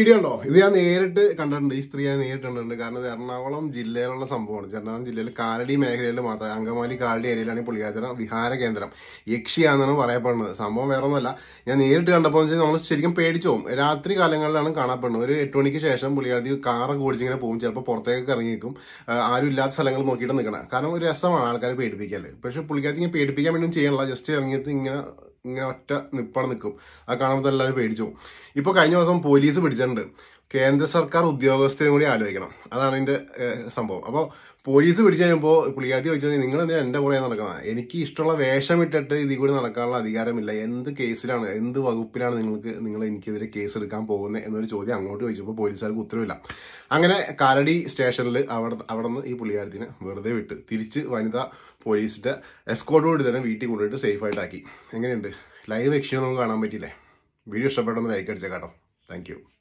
video ഉണ്ടോ ഇത് ഞാൻ നേരിട്ട് കണ്ടിട്ടുണ്ട് ഈ സ്ത്രീ ഞാൻ നേരിട്ട് കണ്ടിട്ടുണ്ട് കാരണം ഇത് എറണാകുളം ജില്ലയിലുള്ള സംഭവമാണ് എറണാകുളം ജില്ലയിൽ കാലടി മേഖലയിൽ മാത്രം അങ്കമാലി കാലടി ഏരിയയിലാണ് ഈ പുള്ളിയാത്തിന വിഹാര കേന്ദ്രം യക്ഷിയാണെന്നാണ് പറയപ്പെടുന്നത് സംഭവം വേറെ ഒന്നുമല്ല ഞാൻ നേരിട്ട് കണ്ടപ്പോൾ വെച്ചാൽ നമ്മൾ ശരിക്കും പേടിച്ചു പോകും രാത്രി കാലങ്ങളിലാണ് കാണപ്പെടുന്നത് ഒരു എട്ട് മണിക്ക് ശേഷം പുള്ളിയാത്തി കാറൊക്കെ ഓടിച്ചിങ്ങനെ പോകും ചിലപ്പോൾ പുറത്തേക്ക് ഇറങ്ങി നിൽക്കും ആ, ആരും ഇല്ലാത്ത സ്ഥലങ്ങൾ നോക്കിയിട്ട് നിൽക്കണം കാരണം ഒരു രസമാണ് ആൾക്കാരെ പേടിപ്പിക്കല് പക്ഷെ പുള്ളിക്കാത്തി ഇങ്ങനെ പേടിപ്പിക്കാൻ വേണ്ടി ചെയ്യണില്ല ജസ്റ്റ് ഇറങ്ങിയിട്ട് ഇങ്ങനെ ഇങ്ങനെ ഒറ്റ നിപ്പാണ് നിൽക്കും അത് കാണുമ്പോൾ എല്ലാവരും പേടിച്ചു പോകും ഇപ്പോൾ കഴിഞ്ഞ ദിവസം പോലീസ് പിടിച്ചിട്ടുണ്ട് കേന്ദ്ര സർക്കാർ ഉദ്യോഗസ്ഥരും കൂടി ആലോചിക്കണം അതാണ് ഇതിന്റെ ഏഹ്, സംഭവം അപ്പോൾ പോലീസ് പിടിച്ചു കഴിഞ്ഞപ്പോൾ പുള്ളിക്കാത്തി ചോദിച്ചത് നിങ്ങൾ എന്തിനാ എന്റെ പുറകെ നടക്കണം എനിക്ക് ഇഷ്ടമുള്ള വേഷം ഇട്ടിട്ട് ഇതിൽ കൂടി നടക്കാനുള്ള അധികാരമില്ല എന്ത് കേസിലാണ് എന്ത് വകുപ്പിലാണ് നിങ്ങൾക്ക് നിങ്ങൾ എനിക്കെതിരെ കേസ് എടുക്കാൻ പോകുന്നത് എന്നൊരു ചോദ്യം അങ്ങോട്ട് ചോദിച്ചപ്പോൾ പോലീസുകാർക്ക് ഉത്തരവില്ല അങ്ങനെ കാലടി സ്റ്റേഷനിൽ അവിടെ അവിടെ നിന്ന് ഈ പുള്ളിക്കാരത്തിനെ വെറുതെ വിട്ട് തിരിച്ച് വനിതാ പോലീസിന്റെ എസ്കോർട്ടോട് തന്നെ വീട്ടിൽ കൊണ്ടുപോയിട്ട് സേഫ് ആയിട്ടാക്കി എങ്ങനെയുണ്ട് ലൈവ് എക്ഷൻ നമുക്ക് കാണാൻ പറ്റിയില്ലേ വീഡിയോ ഇഷ്ടപ്പെട്ടൊന്ന് ലൈക്ക് അടിച്ചേക്കാട്ടോ താങ്ക് യു